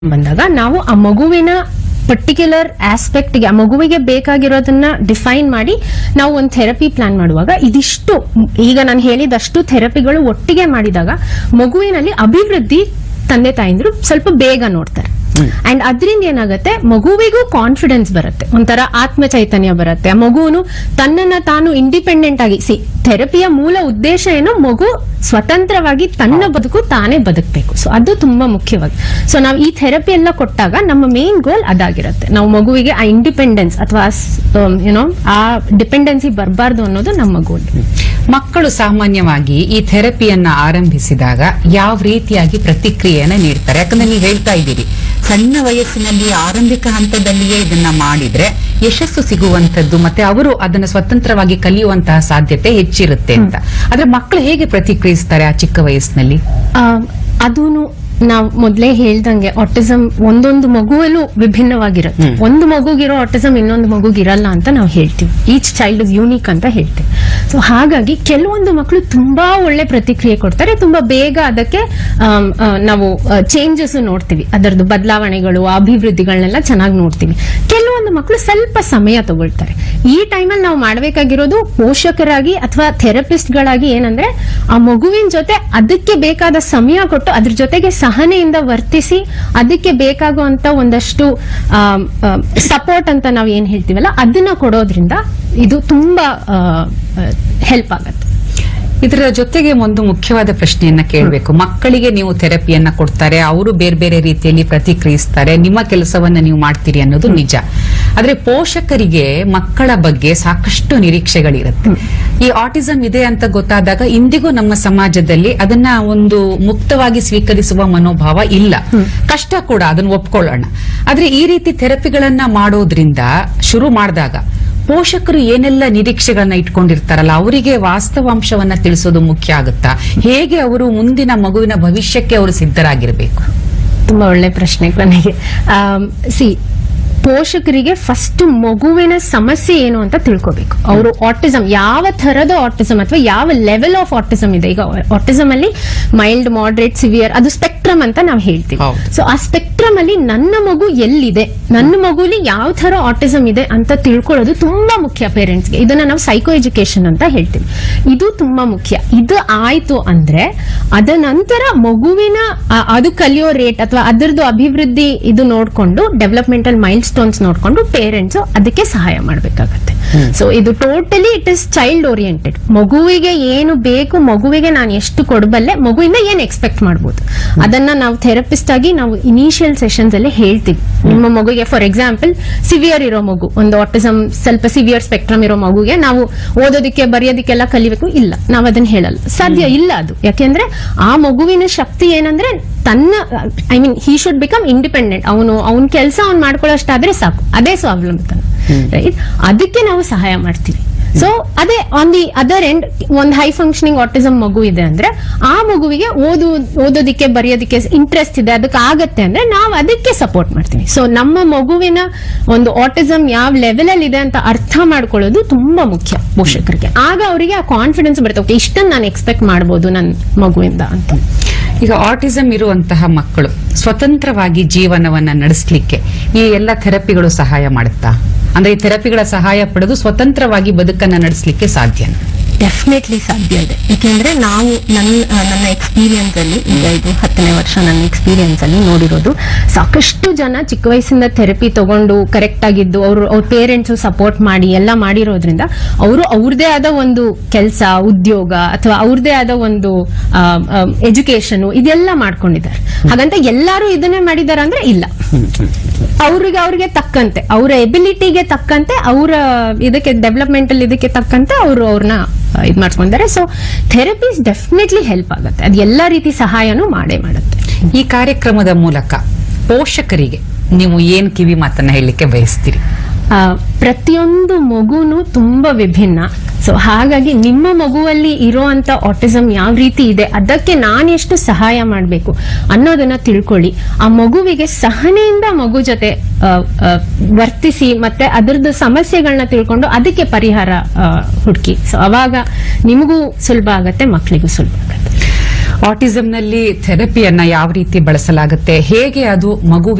ಬಂದಾಗ ನಾವು ಆ ಮಗುವಿನ ಪರ್ಟಿಕ್ಯುಲರ್ ಆಸ್ಪೆಕ್ಟ್ಗೆ ಆ ಮಗುವಿಗೆ ಬೇಕಾಗಿರೋದನ್ನ ಡಿಫೈನ್ ಮಾಡಿ ನಾವು ಒಂದು ಥೆರಪಿ ಪ್ಲಾನ್ ಮಾಡುವಾಗ ಇದಿಷ್ಟು ಈಗ ನಾನು ಹೇಳಿದಷ್ಟು ಥೆರಪಿಗಳು ಒಟ್ಟಿಗೆ ಮಾಡಿದಾಗ ಮಗುವಿನಲ್ಲಿ ಅಭಿವೃದ್ಧಿ ತಂದೆ ತಾಯಿಂದ್ರು ಸ್ವಲ್ಪ ಬೇಗ ನೋಡ್ತಾರೆ ಅಂಡ್ ಅದರಿಂದ ಏನಾಗುತ್ತೆ ಮಗುವಿಗೂ ಕಾನ್ಫಿಡೆನ್ಸ್ ಬರುತ್ತೆ ಒಂಥರ ಆತ್ಮ ಚೈತನ್ಯ ಬರುತ್ತೆ ಆ ಮಗುನು ತನ್ನನ್ನ ತಾನು ಇಂಡಿಪೆಂಡೆಂಟ್ ಆಗಿ ಸಿ ಥೆರಪಿಯ ಮೂಲ ಉದ್ದೇಶ ಏನು ಮಗು ಸ್ವತಂತ್ರವಾಗಿ ತನ್ನ ಬದುಕು ತಾನೇ ಬದುಕಬೇಕು ಸೊ ಅದು ತುಂಬಾ ಮುಖ್ಯವಾಗಿ ಸೊ ನಾವು ಈ ಥೆರಪಿ ಎಲ್ಲ ಕೊಟ್ಟಾಗ ನಮ್ಮ ಮೇನ್ ಗೋಲ್ ಅದಾಗಿರುತ್ತೆ ನಾವು ಮಗುವಿಗೆ ಆ ಇಂಡಿಪೆಂಡೆನ್ಸ್ ಅಥವಾ ಯುನೋ ಆ ಡಿಪೆಂಡೆನ್ಸಿ ಬರಬಾರ್ದು ಅನ್ನೋದು ನಮ್ಮ ಗೋಲ್ ಮಕ್ಕಳು ಸಾಮಾನ್ಯವಾಗಿ ಈ ಥೆರಪಿಯನ್ನ ಆರಂಭಿಸಿದಾಗ ಯಾವ ರೀತಿಯಾಗಿ ಪ್ರತಿಕ್ರಿಯೆಯನ್ನ ನೀಡ್ತಾರೆ ಯಾಕಂದ್ರೆ ನೀವು ಹೇಳ್ತಾ ಇದ್ದೀರಿ ಸಣ್ಣ ವಯಸ್ಸಿನಲ್ಲಿ ಆರಂಭಿಕ ಹಂತದಲ್ಲಿಯೇ ಇದನ್ನ ಮಾಡಿದ್ರೆ ಯಶಸ್ಸು ಸಿಗುವಂತದ್ದು ಮತ್ತೆ ಅವರು ಅದನ್ನ ಸ್ವತಂತ್ರವಾಗಿ ಕಲಿಯುವಂತಹ ಸಾಧ್ಯತೆ ಹೆಚ್ಚಿರುತ್ತೆ ಅಂತ ಆದ್ರೆ ಮಕ್ಕಳು ಹೇಗೆ ಪ್ರತಿಕ್ರಿಯಿಸ್ತಾರೆ ಆ ಚಿಕ್ಕ ವಯಸ್ಸಿನಲ್ಲಿ ಅದೂನು ನಾವು ಮೊದಲೇ ಹೇಳ್ದಂಗೆ ಆಟಿಸಮ್ ಒಂದೊಂದು ಮಗುವಲ್ಲೂ ವಿಭಿನ್ನವಾಗಿರುತ್ತೆ ಒಂದು ಮಗುಗಿರೋ ಆಟಿಸಮ್ ಇನ್ನೊಂದು ಮಗುಗಿರಲ್ಲ ಅಂತ ನಾವು ಹೇಳ್ತೀವಿ ಈಚ್ ಚೈಲ್ಡ್ ಇಸ್ ಯೂನಿಕ್ ಅಂತ ಹೇಳ್ತೀವಿ ಸೊ ಹಾಗಾಗಿ ಕೆಲವೊಂದು ಮಕ್ಕಳು ತುಂಬಾ ಒಳ್ಳೆ ಪ್ರತಿಕ್ರಿಯೆ ಕೊಡ್ತಾರೆ ತುಂಬಾ ಬೇಗ ಅದಕ್ಕೆ ಆಮ್, ಆ, ನಾವು ಚೇಂಜಸ್ ನೋಡ್ತೀವಿ ಅದರದ್ದು ಬದಲಾವಣೆಗಳು ಅಭಿವೃದ್ಧಿಗಳನ್ನೆಲ್ಲ ಚೆನ್ನಾಗಿ ನೋಡ್ತೀವಿ ಕೆಲವೊಂದು ಮಕ್ಕಳು ಸ್ವಲ್ಪ ಸಮಯ ತಗೊಳ್ತಾರೆ ಈ ಟೈಮಲ್ಲಿ ನಾವು ಮಾಡಬೇಕಾಗಿರೋದು ಪೋಷಕರಾಗಿ ಅಥವಾ ಥೆರಪಿಸ್ಟ್ಗಳಾಗಿ ಏನಂದ್ರೆ ಆ ಮಗುವಿನ ಜೊತೆ ಅದಕ್ಕೆ ಬೇಕಾದ ಸಮಯ ಕೊಟ್ಟು ಅದ್ರ ಜೊತೆಗೆ ಸಹನೆಯಿಂದ ವರ್ತಿಸಿ ಅದಕ್ಕೆ ಬೇಕಾಗುವಂತ ಒಂದಷ್ಟು ಸಪೋರ್ಟ್ ಅಂತ ನಾವು ಏನ್ ಹೇಳ್ತೀವಲ್ಲ ಅದನ್ನ ಕೊಡೋದ್ರಿಂದ ಇದು ತುಂಬಾ ಹೆಲ್ಪ್ ಆಗತ್ತೆ ಇದರ ಜೊತೆಗೆ ಒಂದು ಮುಖ್ಯವಾದ ಪ್ರಶ್ನೆಯನ್ನ ಕೇಳಬೇಕು ಮಕ್ಕಳಿಗೆ ನೀವು ಥೆರಪಿಯನ್ನ ಕೊಡ್ತಾರೆ ಅವರು ಬೇರೆ ಬೇರೆ ರೀತಿಯಲ್ಲಿ ಪ್ರತಿಕ್ರಿಯಿಸ್ತಾರೆ ನಿಮ್ಮ ಕೆಲಸವನ್ನ ನೀವು ಮಾಡ್ತೀರಿ ಅನ್ನೋದು ನಿಜ ಆದ್ರೆ ಪೋಷಕರಿಗೆ ಮಕ್ಕಳ ಬಗ್ಗೆ ಸಾಕಷ್ಟು ನಿರೀಕ್ಷೆಗಳಿರುತ್ತೆ ಈ ಆಟಿಸಂ ಇದೆ ಅಂತ ಗೊತ್ತಾದಾಗ ಇಂದಿಗೂ ನಮ್ಮ ಸಮಾಜದಲ್ಲಿ ಅದನ್ನ ಒಂದು ಮುಕ್ತವಾಗಿ ಸ್ವೀಕರಿಸುವ ಮನೋಭಾವ ಇಲ್ಲ ಕಷ್ಟ ಕೂಡ ಅದನ್ನ ಒಪ್ಕೊಳ್ಳೋಣ ಆದ್ರೆ ಈ ರೀತಿ ಥೆರಪಿಗಳನ್ನ ಮಾಡೋದ್ರಿಂದ ಶುರು ಮಾಡಿದಾಗ ಪೋಷಕರು ಏನೆಲ್ಲ ನಿರೀಕ್ಷೆಗಳನ್ನ ಇಟ್ಕೊಂಡಿರ್ತಾರಲ್ಲ ಅವರಿಗೆ ವಾಸ್ತವಾಂಶವನ್ನ ತಿಳಿಸೋದು ಮುಖ್ಯ ಆಗುತ್ತಾ ಹೇಗೆ ಅವರು ಮುಂದಿನ ಮಗುವಿನ ಭವಿಷ್ಯಕ್ಕೆ ಅವರು ಸಿದ್ಧರಾಗಿರ್ಬೇಕು ತುಂಬಾ ಒಳ್ಳೆ ಪ್ರಶ್ನೆ ಕೊನೆಗೆ ಸಿ ಪೋಷಕರಿಗೆ ಫಸ್ಟ್ ಮಗುವಿನ ಸಮಸ್ಯೆ ಏನು ಅಂತ ತಿಳ್ಕೋಬೇಕು ಅವರು ಆಟಿಸಮ್ ಯಾವ ಥರದ ಆಟಿಸಮ್ ಅಥವಾ ಯಾವ ಲೆವೆಲ್ ಆಫ್ ಆಟಿಸಮ್ ಇದೆ ಈಗ ಆಟಿಸಮ್ ಅಲ್ಲಿ ಮೈಲ್ಡ್ ಮಾಡರೇಟ್ ಸಿವಿಯರ್ ಅದು ಸ್ಪೆಕ್ಟ್ರಮ್ ಅಂತ ನಾವು ಹೇಳ್ತೀವಿ ಹೌದು. ಸೊ ಆ ಸ್ಪೆಕ್ಟ್ರಮ್ ಅಲ್ಲಿ ನನ್ನ ಮಗು ಎಲ್ಲಿದೆ ನನ್ನ ಮಗುಲಿ ಯಾವ ತರ ಆಟಿಸಮ್ ಇದೆ ಅಂತ ತಿಳ್ಕೊಳ್ಳೋದು ತುಂಬಾ ಮುಖ್ಯ ಪೇರೆಂಟ್ಸ್ಗೆ ಇದನ್ನ ನಾವು ಸೈಕೋ ಎಜುಕೇಶನ್ ಅಂತ ಹೇಳ್ತೀವಿ ಇದು ತುಂಬಾ ಮುಖ್ಯ ಇದು ಆಯ್ತು ಅಂದ್ರೆ ಅದ ನಂತರ ಮಗುವಿನ ಆ- ಅದು ಕಲಿಯೋ ರೇಟ್ ಅಥವಾ ಅದರದ್ದು ಅಭಿವೃದ್ಧಿ ಇದು ನೋಡ್ಕೊಂಡು ಡೆವಲಪ್ಮೆಂಟಲ್ ಮೈಲ್ ಸ್ಟೋನ್ಸ್ ನೋಡ್ಕೊಂಡು ಪೇರೆಂಟ್ಸ್ ಅದಕ್ಕೆ ಸಹಾಯ ಮಾಡಬೇಕಾಗತ್ತೆ ಸೊ ಇದು totally it is child oriented ಮಗುವಿಗೆ ಏನು ಬೇಕು ಮಗುವಿಗೆ ನಾನು ಎಷ್ಟು ಕೊಡಬಲ್ಲೆ ಮಗುವಿಂದ ಏನ್ ಎಕ್ಸ್ಪೆಕ್ಟ್ ಮಾಡ್ಬೋದು ಅದನ್ನ ನಾವು ಥೆರಪಿಸ್ಟ್ ಆಗಿ ನಾವು ಇನಿಷಿಯಲ್ ಸೆಷನ್ಸ್ ಅಲ್ಲಿ ಹೇಳ್ತೀವಿ ನಿಮ್ಮ ಮಗುಗೆ ಫಾರ್ ಎಕ್ಸಾಂಪಲ್ ಸಿವಿಯರ್ ಇರೋ ಮಗು ಒಂದು ಆಟಿಸಮ್ ಸ್ವಲ್ಪ ಸಿವಿಯರ್ ಸ್ಪೆಕ್ಟ್ರಮ್ ಇರೋ ಮಗುಗೆ ನಾವು ಓದೋದಕ್ಕೆ ಬರೆಯೋದಕ್ಕೆಲ್ಲ ಕಲಿಬೇಕು ಇಲ್ಲ ನಾವು ಅದನ್ನ ಹೇಳಲ್ಲ ಸಾಧ್ಯ ಇಲ್ಲ ಅದು ಯಾಕೆಂದ್ರೆ ಆ ಮಗುವಿನ ಶಕ್ತಿ ಏನಂದ್ರೆ ತನ್ನ I mean he should become independent ಅವನು ಅವನ ಕೆಲಸ ಅವ್ನು ಮಾಡ್ಕೊಳ್ಳೋಷ್ಟಾದ್ರೆ ಸಾಕು ಅದೇ ಸ್ವಾವಲಂಬಿತನ ರೈಟ್ ಅದಕ್ಕೆ ನಾವು ಸಹಾಯ ಮಾಡ್ತೀವಿ ಸೊ ಅದೇ ಆನ್ ದಿ ಅದರ್ ಎಂಡ್ ಒಂದು ಹೈ ಫಂಕ್ಷನಿಂಗ್ ಆಟಿಸಮ್ ಮಗು ಇದೆ ಅಂದ್ರೆ ಆ ಮಗುವಿಗೆ ಓದು ಓದೋದಿಕ್ಕೆ ಬರೆಯೋದಿಕ್ಕೆ ಇಂಟ್ರೆಸ್ಟ್ ಇದೆ ಅದಕ್ಕೆ ಆಗತ್ತೆ ಅಂದ್ರೆ ನಾವು ಅದಕ್ಕೆ ಸಪೋರ್ಟ್ ಮಾಡ್ತೀವಿ ಸೊ ನಮ್ಮ ಮಗುವಿನ ಒಂದು ಆಟಿಸಮ್ ಯಾವ ಲೆವೆಲ್ ಅಲ್ಲಿ ಇದೆ ಅಂತ ಅರ್ಥ ಮಾಡ್ಕೊಳ್ಳೋದು ತುಂಬಾ ಮುಖ್ಯ ಪೋಷಕರಿಗೆ ಆಗ ಅವರಿಗೆ ಆ ಕಾನ್ಫಿಡೆನ್ಸ್ ಬರುತ್ತೆ ಓಕೆ ಇಷ್ಟನ್ನು ನಾನು ಎಕ್ಸ್ಪೆಕ್ಟ್ ಮಾಡ್ಬೋದು ನನ್ನ ಮಗುವಿಂದ ಅಂತ ಈಗ ಆಟಿಸಂ ಇರುವಂತಹ ಮಕ್ಕಳು ಸ್ವತಂತ್ರವಾಗಿ ಜೀವನವನ್ನ ನಡೆಸಲಿಕ್ಕೆ ಈ ಎಲ್ಲ ಥೆರಪಿಗಳು ಸಹಾಯ ಮಾಡುತ್ತಾ ಅಂದ್ರೆ ಈ ಥೆರಪಿಗಳ ಸಹಾಯ ಪಡೆದು ಸ್ವತಂತ್ರವಾಗಿ ಬದುಕನ್ನ ನಡೆಸಲಿಕ್ಕೆ ಸಾಧ್ಯನಾ ಡೆಫಿನೆಟ್ಲಿ ಸಾಧ್ಯ ಇದೆ ಯಾಕೆಂದ್ರೆ ನಾವು ನನ್ನ ಆ, ನನ್ನ ಎಕ್ಸ್ಪೀರಿಯನ್ಸ್ ಅಲ್ಲಿ ಈಗ ಇದು ಹತ್ತನೇ ವರ್ಷ ನನ್ನ ಎಕ್ಸ್ಪೀರಿಯನ್ಸ್ ಅಲ್ಲಿ ನೋಡಿರೋದು ಸಾಕಷ್ಟು ಜನ ಚಿಕ್ಕ ವಯಸ್ಸಿಂದ ಥೆರಪಿ ತಗೊಂಡು ಕರೆಕ್ಟ್ ಆಗಿದ್ದು ಅವರು ಅವ್ರ ಪೇರೆಂಟ್ಸ್ ಸಪೋರ್ಟ್ ಮಾಡಿ ಎಲ್ಲ ಮಾಡಿರೋದ್ರಿಂದ ಅವರು ಅವ್ರದೇ ಆದ ಒಂದು ಕೆಲಸ ಉದ್ಯೋಗ ಅಥವಾ ಅವ್ರದೇ ಆದ ಒಂದು ಎಜುಕೇಶನ್ ಇದೆಲ್ಲ ಮಾಡ್ಕೊಂಡಿದ್ದಾರೆ ಹಾಗಂತ ಎಲ್ಲರೂ ಇದನ್ನೇ ಮಾಡಿದಾರ ಅಂದ್ರೆ ಇಲ್ಲ ಅವ್ರಿಗೆ ಅವ್ರಿಗೆ ತಕ್ಕಂತೆ ಅವರ ಎಬಿಲಿಟಿಗೆ ತಕ್ಕಂತೆ ಅವರ ಇದಕ್ಕೆ ಡೆವಲಪ್ಮೆಂಟಲ್ ಇದಕ್ಕೆ ತಕ್ಕಂತೆ ಅವರು ಅವ್ರನ್ನ ಇದು ಮಾಡ್ಕೊಂಡಿದ್ದಾರೆ ಸೊ ಥೆರಪೀಸ್ ಡೆಫಿನೆಟ್ಲಿ ಹೆಲ್ಪ್ ಆಗುತ್ತೆ ಅದು ಎಲ್ಲಾ ರೀತಿ ಸಹಾಯನೂ ಮಾಡೇ ಮಾಡುತ್ತೆ ಈ ಕಾರ್ಯಕ್ರಮದ ಮೂಲಕ ಪೋಷಕರಿಗೆ ನೀವು ಏನ್ ಕಿವಿ ಮಾತನ್ನ ಹೇಳಲಿಕ್ಕೆ ಬಯಸ್ತೀರಿ ಆ, ಪ್ರತಿಯೊಂದು ಮಗುನು ತುಂಬಾ ವಿಭಿನ್ನ ಸೊ ಹಾಗಾಗಿ ನಿಮ್ಮ ಮಗುವಲ್ಲಿ ಇರುವಂತ ಆಟಿಸಮ್ ಯಾವ ರೀತಿ ಇದೆ ಅದಕ್ಕೆ ನಾನು ಎಷ್ಟು ಸಹಾಯ ಮಾಡಬೇಕು ಅನ್ನೋದನ್ನ ತಿಳ್ಕೊಳ್ಳಿ ಆ ಮಗುವಿಗೆ ಸಹನೆಯಿಂದ ಮಗು ಜೊತೆ ಆ, ಆ, ವರ್ತಿಸಿ ಮತ್ತೆ ಅದರದ್ದು ಸಮಸ್ಯೆಗಳನ್ನ ತಿಳ್ಕೊಂಡು ಅದಕ್ಕೆ ಪರಿಹಾರ ಹುಡುಕಿ ಸೊ ಅವಾಗ ನಿಮಗೂ ಸುಲಭ ಆಗತ್ತೆ ಮಕ್ಕಳಿಗೂ ಸುಲಭ ಆಗತ್ತೆ ಆಟಿಸಂ ನಲ್ಲಿ ಥೆರಪಿಯನ್ನ ಯಾವ ರೀತಿ ಬಳಸಲಾಗುತ್ತೆ ಹೇಗೆ ಅದು ಮಗು